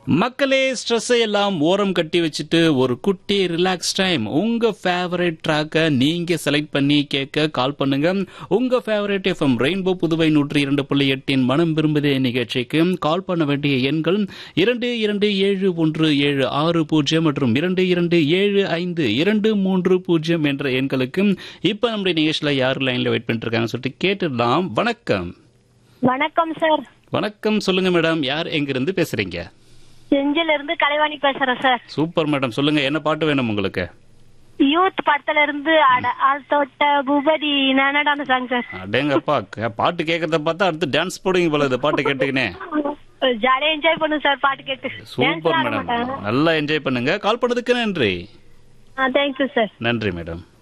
மக்களே ஸ்ட்ரெஸ்ஸை எல்லாம் ஓரம் கட்டி வச்சுட்டு ஒரு குட்டி ரிலாக்ஸ் டைம் உங்க ஃபேவரட் ட்ராக்கை நீங்க செலக்ட் பண்ணி கேட்க கால் பண்ணுங்க உங்க ஃபேவரட் எஃப்எம் ரெயின்போ புதுவை நூற்றி இரண்டு புள்ளி எட்டின் மனம் விரும்புதே நிகழ்ச்சிக்கு கால் பண்ண வேண்டிய எண்கள் இரண்டு இரண்டு ஏழு ஒன்று ஏழு ஆறு பூஜ்ஜியம் மற்றும் இரண்டு இரண்டு ஏழு ஐந்து இரண்டு மூன்று பூஜ்ஜியம் என்ற எண்களுக்கு இப்ப நம்முடைய நிகழ்ச்சியில யார் லைன்ல வெயிட் பண்ணிட்டு இருக்காங்கன்னு சொல்லிட்டு கேட்டுடலாம் வணக்கம் வணக்கம் சார் வணக்கம் சொல்லுங்க மேடம் யார் எங்கிருந்து பேசுறீங்க செஞ்சில இருந்து கலைவாணி பேசுறேன் சார் சூப்பர் மேடம் சொல்லுங்க என்ன பாட்டு வேணும் உங்களுக்கு யூத் படத்துல இருந்து அட ஆள் தொட்ட பூபதி நானடான சாங் சார் அடேங்கப்பா க- பாட்டு கேட்கறத பார்த்தா அடுத்து டான்ஸ் போடுவீங்க போல இது பாட்டு கேட்டுக்கினே ஜாலியா என்ஜாய் பண்ணும் சார் பாட்டு கேட்டு சூப்பர் மேடம் நல்லா என்ஜாய் பண்ணுங்க கால் பண்ணதுக்கு நன்றி தேங்க்யூ சார் நன்றி மேடம்